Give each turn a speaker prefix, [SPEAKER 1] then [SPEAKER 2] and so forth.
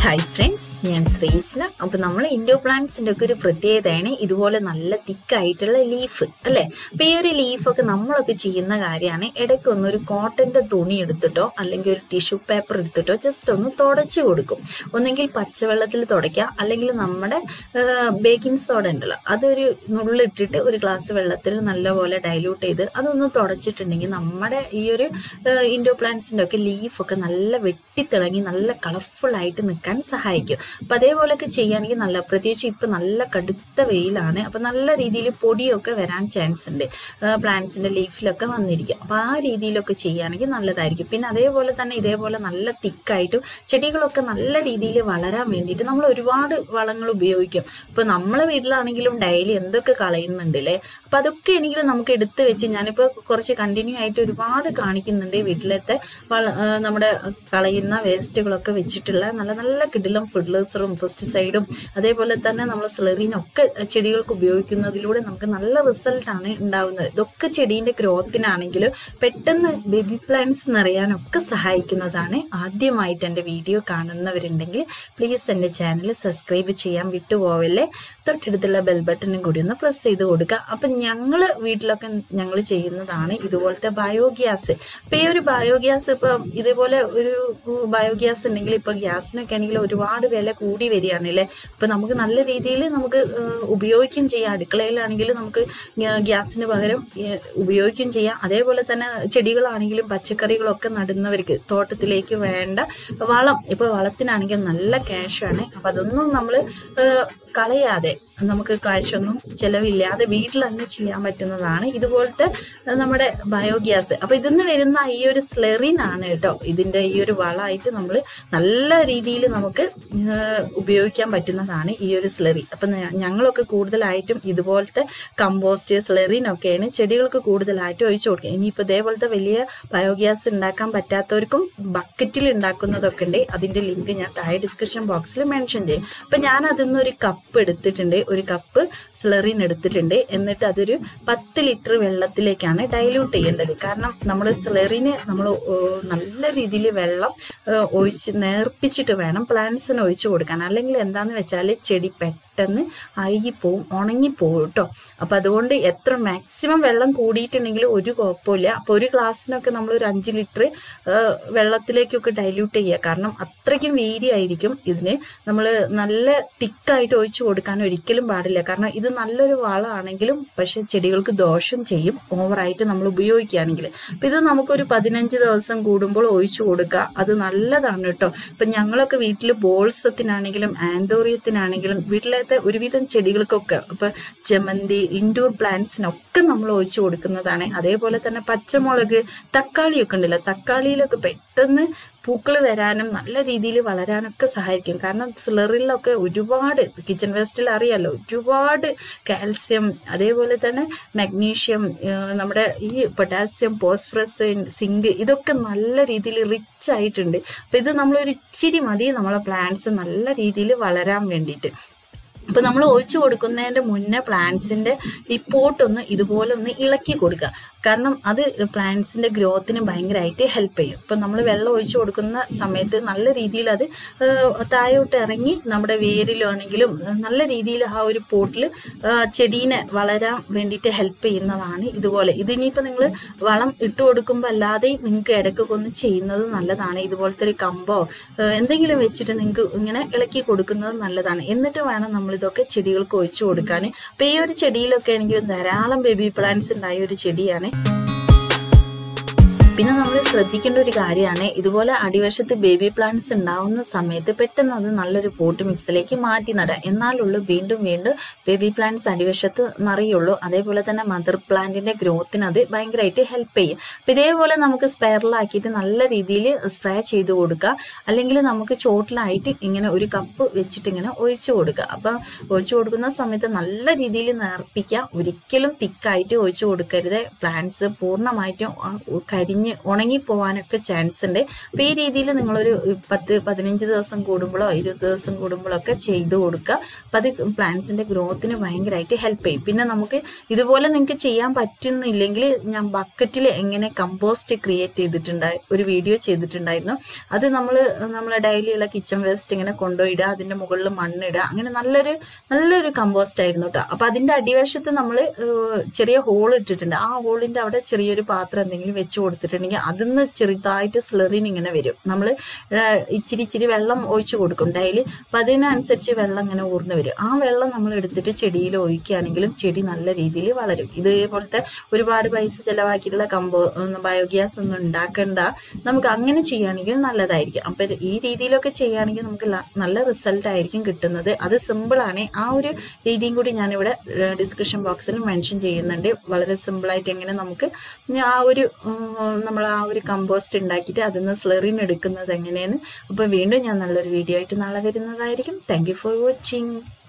[SPEAKER 1] hi friends ഞാൻ ശ്രീസ്ന അപ്പൊ നമ്മൾ ഇൻഡോ പ്ലാന്റ്സിന്റെ ഒക്കെ ഒരു പ്രത്യേകതയാണ് ഇതുപോലെ നല്ല തിക്കായിട്ടുള്ള ലീഫ് അല്ലെ അപ്പൊ ഈ ഒരു ലീഫൊക്കെ നമ്മളൊക്കെ ചെയ്യുന്ന കാര്യമാണ് ഇടയ്ക്ക് ഒന്ന് ഒരു കോട്ടന്റെ തുണി എടുത്തിട്ടോ അല്ലെങ്കിൽ ഒരു ടിഷ്യൂ പേപ്പർ എടുത്തിട്ടോ ജസ്റ്റ് ഒന്ന് തുടച്ചു കൊടുക്കും ഒന്നെങ്കിൽ പച്ചവെള്ളത്തിൽ തുടയ്ക്കുക അല്ലെങ്കിൽ നമ്മുടെ ബേക്കിംഗ് സോഡ ഉണ്ടല്ലോ അതൊരു നുള്ളിട്ടിട്ട് ഒരു ഗ്ലാസ് വെള്ളത്തിൽ നല്ലപോലെ ഡൈല്യൂട്ട് ചെയ്ത് അതൊന്ന് തുടച്ചിട്ടുണ്ടെങ്കിൽ നമ്മുടെ ഈ ഒരു ഇൻഡോ പ്ലാന്റ്സിന്റെ ഒക്കെ ലീഫൊക്കെ നല്ല വെട്ടിത്തിളങ്ങി നല്ല കളർഫുൾ ആയിട്ട് നിൽക്കാൻ സഹായിക്കും അപ്പൊ അതേപോലെയൊക്കെ ചെയ്യുകയാണെങ്കിൽ നല്ല പ്രത്യേകിച്ച് ഇപ്പൊ നല്ല കടുത്ത വെയിലാണ് അപ്പൊ നല്ല രീതിയിൽ പൊടിയൊക്കെ വരാൻ ചാൻസ് ഉണ്ട് പ്ലാന്റ്സിന്റെ ലീഫിലൊക്കെ വന്നിരിക്കും അപ്പൊ ആ രീതിയിലൊക്കെ ചെയ്യുകയാണെങ്കിൽ നല്ലതായിരിക്കും പിന്നെ അതേപോലെ തന്നെ ഇതേപോലെ നല്ല തിക്കായിട്ടും ചെടികളൊക്കെ നല്ല രീതിയിൽ വളരാൻ വേണ്ടിയിട്ട് നമ്മൾ ഒരുപാട് വളങ്ങൾ ഉപയോഗിക്കും ഇപ്പൊ നമ്മളെ വീട്ടിലാണെങ്കിലും ഡെയിലി എന്തൊക്കെ കളയുന്നുണ്ട് അല്ലേ അപ്പൊ അതൊക്കെ ആണെങ്കിലും നമുക്ക് എടുത്തു വെച്ച് ഞാനിപ്പോ കുറച്ച് കണ്ടിന്യൂ ആയിട്ട് ഒരുപാട് കാണിക്കുന്നുണ്ട് വീട്ടിലത്തെ വള നമ്മുടെ കളയുന്ന വേസ്റ്റുകളൊക്കെ വെച്ചിട്ടുള്ള നല്ല നല്ല കിടിലം ഫെർട്ടിലൈസറും പെസ്റ്റിസൈഡും അതേപോലെ തന്നെ നമ്മൾ സ്ലെറിനും ഒക്കെ ചെടികൾക്ക് ഉപയോഗിക്കുന്നതിലൂടെ നമുക്ക് നല്ല റിസൾട്ടാണ് ഉണ്ടാവുന്നത് ഇതൊക്കെ ചെടീന്റെ ഗ്രോത്തിനാണെങ്കിലും പെട്ടെന്ന് ബേബി പ്ലാന്റ്സ് നിറയാനൊക്കെ സഹായിക്കുന്നതാണ് ആദ്യമായിട്ട് എൻ്റെ വീഡിയോ കാണുന്നവരുണ്ടെങ്കിൽ പ്ലീസ് എൻ്റെ ചാനൽ സബ്സ്ക്രൈബ് ചെയ്യാൻ വിട്ടുപോവല്ലേ തൊട്ടടുത്തുള്ള ബെൽ ബട്ടണും കൂടി ഒന്ന് പ്രസ് ചെയ്ത് കൊടുക്കുക അപ്പം ഞങ്ങൾ വീട്ടിലൊക്കെ ഞങ്ങൾ ചെയ്യുന്നതാണ് ഇതുപോലത്തെ ബയോഗ്യാസ് ഇപ്പം ഈ ഒരു ബയോഗ്യാസ് ഇപ്പം ഇതേപോലെ ഒരു ബയോഗ്യാസ് ഉണ്ടെങ്കിൽ ഇപ്പം ഗ്യാസിനൊക്കെ ആണെങ്കിൽ ഒരുപാട് വില കൂടി വരികയാണ് അല്ലേ അപ്പം നമുക്ക് നല്ല രീതിയിൽ നമുക്ക് ഉപയോഗിക്കും ചെയ്യാം അടുക്കളയിലാണെങ്കിൽ നമുക്ക് ഗ്യാസിന് പകരം ഉപയോഗിക്കും ചെയ്യാം അതേപോലെ തന്നെ ചെടികളാണെങ്കിലും പച്ചക്കറികളൊക്കെ നടുന്നവർക്ക് തോട്ടത്തിലേക്ക് വേണ്ട വളം ഇപ്പൊ വളത്തിനാണെങ്കിൽ നല്ല ക്യാഷാണ് അപ്പൊ അതൊന്നും നമ്മൾ കളയാതെ നമുക്ക് കാശൊന്നും ചിലവില്ലാതെ വീട്ടിൽ തന്നെ ചെയ്യാൻ പറ്റുന്നതാണ് ഇതുപോലത്തെ നമ്മുടെ ബയോഗ്യാസ് അപ്പൊ ഇതിന്ന് വരുന്ന ഈ ഒരു സ്ലെറിൻ ആണ് കേട്ടോ ഇതിന്റെ ഈ ഒരു വളമായിട്ട് നമ്മൾ നല്ല രീതിയിൽ നമുക്ക് ഉപയോഗിക്കാൻ പറ്റുന്നതാണ് ഈ ഒരു സ്ലെറി അപ്പൊ ഞങ്ങളൊക്കെ കൂടുതലായിട്ടും ഇതുപോലത്തെ കമ്പോസ്റ്റ് സ്ലെറിൻ ഒക്കെയാണ് ചെടികൾക്ക് കൂടുതലായിട്ട് ഒഴിച്ചു കൊടുക്കുക ഇനിയിപ്പോൾ ഇതേപോലത്തെ വലിയ ബയോഗ്യാസ് ഉണ്ടാക്കാൻ പറ്റാത്തവർക്കും ബക്കറ്റിൽ ഉണ്ടാക്കുന്നതൊക്കെ ഉണ്ട് അതിന്റെ ലിങ്ക് ഞാൻ താഴെ ഡിസ്ക്രിപ്ഷൻ ബോക്സിൽ മെൻഷൻ ചെയ്യും അപ്പൊ ഞാൻ അതിൽ ഒരു കപ്പ് എടുത്തിട്ടുണ്ട് ഒരു കപ്പ് സ്ലറിൻ എടുത്തിട്ടുണ്ട് എന്നിട്ട് അതൊരു പത്ത് ലിറ്റർ വെള്ളത്തിലേക്കാണ് ഡൈല്യൂട്ട് ചെയ്യേണ്ടത് കാരണം നമ്മൾ സ്ലറിന് നമ്മൾ നല്ല രീതിയിൽ വെള്ളം ഒഴിച്ച് നേർപ്പിച്ചിട്ട് വേണം പ്ലാന്റ്സിന് ഒഴിച്ചു കൊടുക്കാൻ അല്ലെങ്കിൽ എന്താന്ന് വെച്ചാൽ ചെടി പെട്ടെന്ന് അഴുകിപ്പോവും ഉണങ്ങിപ്പോവും കേട്ടോ അപ്പം അതുകൊണ്ട് എത്ര മാക്സിമം വെള്ളം കൂടിയിട്ടുണ്ടെങ്കിൽ ഒരു കുഴപ്പമില്ല അപ്പോൾ ഒരു ഗ്ലാസ്സിനൊക്കെ നമ്മൾ ഒരു അഞ്ച് ലിറ്റർ വെള്ളത്തിലേക്കൊക്കെ ഡൈല്യൂട്ട് ചെയ്യുക കാരണം അത്രയ്ക്കും വീരിയായിരിക്കും ഇതിന് നമ്മൾ നല്ല തിക്കായിട്ട് ഒഴിച്ചു കൊടുക്കാൻ ഒരിക്കലും പാടില്ല കാരണം ഇത് നല്ലൊരു വളമാണെങ്കിലും പക്ഷെ ചെടികൾക്ക് ദോഷം ചെയ്യും ഓവറായിട്ട് നമ്മൾ ഉപയോഗിക്കുകയാണെങ്കിൽ അപ്പം ഇത് നമുക്കൊരു പതിനഞ്ച് ദിവസം കൂടുമ്പോൾ ഒഴിച്ചു കൊടുക്കുക അത് നല്ലതാണ് കേട്ടോ ഇപ്പം ഞങ്ങളൊക്കെ വീട്ടിൽ ബോൾസത്തിനാണെങ്കിലും ആന്തോറിയത്തിനാണെങ്കിലും വീട്ടിലത്തെ ഒരുവിധം ചെടികൾക്കൊക്കെ ഇപ്പൊ ജമന്തി ഇൻഡോർ പ്ലാന്റ്സിനൊക്കെ നമ്മൾ ഒഴിച്ചു കൊടുക്കുന്നതാണ് അതേപോലെ തന്നെ പച്ചമുളക് തക്കാളിയൊക്കെ ഉണ്ടല്ലോ തക്കാളിയിലൊക്കെ പെട്ടെന്ന് പൂക്കൾ വരാനും നല്ല രീതിയിൽ വളരാനൊക്കെ സഹായിക്കും കാരണം സ്ലറിലൊക്കെ ഒരുപാട് കിച്ചൺ വേസ്റ്റിൽ അറിയാലോ ഒരുപാട് കാൽസ്യം അതേപോലെ തന്നെ മഗ്നീഷ്യം നമ്മുടെ ഈ പൊട്ടാസ്യം ഫോസ്ഫറസ് സിങ്ക് ഇതൊക്കെ നല്ല രീതിയിൽ റിച്ച് ആയിട്ടുണ്ട് അപ്പം ഇത് നമ്മളൊരു ഇച്ചിരി മതി നമ്മളെ പ്ലാന്റ്സ് നല്ല രീതിയിൽ വളരാൻ വേണ്ടിയിട്ട് അപ്പൊ നമ്മൾ ഒഴിച്ചു കൊടുക്കുന്നതിന്റെ മുന്നേ പ്ലാന്റ്സിന്റെ ഈ പോട്ടൊന്ന് ഇതുപോലെ ഒന്ന് ഇളക്കി കൊടുക്കുക കാരണം അത് പ്ലാന്റ്സിന്റെ ഗ്രോത്തിന് ഭയങ്കരമായിട്ട് ഹെൽപ്പ് ചെയ്യും ഇപ്പൊ നമ്മൾ വെള്ളം ഒഴിച്ചു കൊടുക്കുന്ന സമയത്ത് നല്ല രീതിയിൽ അത് താഴോട്ട് ഇറങ്ങി നമ്മുടെ വേരിലാണെങ്കിലും നല്ല രീതിയിൽ ആ ഒരു പോട്ടിൽ ചെടീനെ വളരാൻ വേണ്ടിയിട്ട് ഹെൽപ്പ് ചെയ്യുന്നതാണ് ഇതുപോലെ ഇതിനിപ്പോൾ നിങ്ങൾ വളം ഇട്ട് കൊടുക്കുമ്പോൾ അല്ലാതെ നിങ്ങൾക്ക് ഇടയ്ക്കൊക്കെ ഒന്ന് ചെയ്യുന്നത് നല്ലതാണ് ഇതുപോലത്തെ ഒരു കമ്പോ എന്തെങ്കിലും വെച്ചിട്ട് നിങ്ങൾക്ക് ഇങ്ങനെ ഇളക്കി കൊടുക്കുന്നത് നല്ലതാണ് എന്നിട്ട് വേണം നമ്മൾ ഇതൊക്കെ ചെടികൾക്ക് ഒഴിച്ചു കൊടുക്കാൻ അപ്പൊ ഈ ഒരു ചെടിയിലൊക്കെ ആണെങ്കിൽ ധാരാളം ബേബി പ്ലാന്റ്സ് ഉണ്ടായ ഒരു ചെടിയാണ് പിന്നെ നമ്മൾ ശ്രദ്ധിക്കേണ്ട ഒരു കാര്യമാണ് ഇതുപോലെ അടിവശത്ത് ബേബി പ്ലാന്റ്സ് ഉണ്ടാവുന്ന സമയത്ത് പെട്ടെന്ന് അത് നല്ലൊരു പോട്ട് മിക്സിലേക്ക് മാറ്റി നടുക എന്നാലുള്ളൂ വീണ്ടും വീണ്ടും ബേബി പ്ലാന്റ്സ് അടിവശത്ത് നിറയുള്ളൂ അതേപോലെ തന്നെ മദർ പ്ലാന്റിന്റെ ഗ്രോത്തിന് അത് ഭയങ്കരമായിട്ട് ഹെൽപ്പ് ചെയ്യും അപ്പം ഇതേപോലെ നമുക്ക് സ്പെയറിലാക്കിയിട്ട് നല്ല രീതിയിൽ സ്പ്രേ ചെയ്ത് കൊടുക്കുക അല്ലെങ്കിൽ നമുക്ക് ചോട്ടിലായിട്ട് ഇങ്ങനെ ഒരു കപ്പ് വെച്ചിട്ട് ഇങ്ങനെ ഒഴിച്ചു കൊടുക്കുക അപ്പം ഒഴിച്ചു കൊടുക്കുന്ന സമയത്ത് നല്ല രീതിയിൽ നേർപ്പിക്കുക ഒരിക്കലും തിക്കായിട്ട് ഒഴിച്ചു കൊടുക്കരുത് പ്ലാന്റ്സ് പൂർണ്ണമായിട്ടും കരിഞ്ഞ് കരിഞ്ഞ് ഉണങ്ങിപ്പോവാനൊക്കെ ചാൻസ് ഉണ്ട് അപ്പോൾ ഈ രീതിയിൽ നിങ്ങളൊരു പത്ത് പതിനഞ്ച് ദിവസം കൂടുമ്പോഴോ ഇരുപത് ദിവസം കൂടുമ്പോഴോ ഒക്കെ ചെയ്ത് കൊടുക്കുക അപ്പം അത് പ്ലാന്റ്സിന്റെ ഗ്രോത്തിന് ഭയങ്കരമായിട്ട് ഹെൽപ്പ് ചെയ്യും പിന്നെ നമുക്ക് ഇതുപോലെ നിങ്ങൾക്ക് ചെയ്യാൻ പറ്റുന്നില്ലെങ്കിൽ ഞാൻ ബക്കറ്റിൽ എങ്ങനെ കമ്പോസ്റ്റ് ക്രിയേറ്റ് ചെയ്തിട്ടുണ്ടായി ഒരു വീഡിയോ ചെയ്തിട്ടുണ്ടായിരുന്നു അത് നമ്മൾ നമ്മളെ ഡെയിലിയുള്ള കിച്ചൺ വേസ്റ്റ് ഇങ്ങനെ കൊണ്ടുപോയിടുക അതിന്റെ മുകളിൽ മണ്ണിടുക അങ്ങനെ നല്ലൊരു നല്ലൊരു കമ്പോസ്റ്റ് ആയിരുന്നു കേട്ടോ അപ്പൊ അതിന്റെ അടിവശത്ത് നമ്മൾ ചെറിയ ഹോൾ ഇട്ടിട്ടുണ്ട് ആ ഹോളിന്റെ അവിടെ ചെറിയൊരു പാത്രം എന്തെങ്കിലും വെച്ച് കൊടുത്തിട്ടുണ്ടെങ്കിൽ അതിന്ന് ചെറുതായിട്ട് സ്ലെറിൻ ഇങ്ങനെ വരും നമ്മൾ ഇച്ചിരി ഇച്ചിരി വെള്ളം ഒഴിച്ചു കൊടുക്കും ഡെയിലി അപ്പൊ അതിനനുസരിച്ച് വെള്ളം ഇങ്ങനെ ഊർന്നു വരും ആ വെള്ളം നമ്മൾ എടുത്തിട്ട് ചെടിയിൽ ഒഴിക്കുകയാണെങ്കിലും ചെടി നല്ല രീതിയിൽ വളരും ഇതേപോലത്തെ ഒരുപാട് പൈസ ചെലവാക്കിയിട്ടുള്ള കമ്പോ ബയോഗ്യാസ് ഒന്നും ഉണ്ടാക്കണ്ട നമുക്ക് അങ്ങനെ ചെയ്യുകയാണെങ്കിൽ നല്ലതായിരിക്കും അപ്പൊ ഈ രീതിയിലൊക്കെ ചെയ്യുകയാണെങ്കിൽ നമുക്ക് ല- നല്ല റിസൾട്ട് ആയിരിക്കും കിട്ടുന്നത് അത് സിമ്പിൾ ആണ് ആ ഒരു രീതിയും കൂടി ഞാനിവിടെ ഡിസ്ക്രിപ്ഷൻ ബോക്സിൽ മെൻഷൻ ചെയ്യുന്നുണ്ട് വളരെ സിമ്പിൾ ആയിട്ട് എങ്ങനെ നമുക്ക് ആ ഒരു നമ്മൾ ആ ഒരു കമ്പോസ്റ്റ് ഉണ്ടാക്കിയിട്ട് അതിൽ നിന്ന് സ്ലെറിൻ എടുക്കുന്നത് എങ്ങനെയെന്ന് അപ്പൊ വീണ്ടും ഞാൻ നല്ലൊരു വീഡിയോ ആയിട്ട് നാളെ വരുന്നതായിരിക്കും താങ്ക് യു ഫോർ വാച്ചിങ്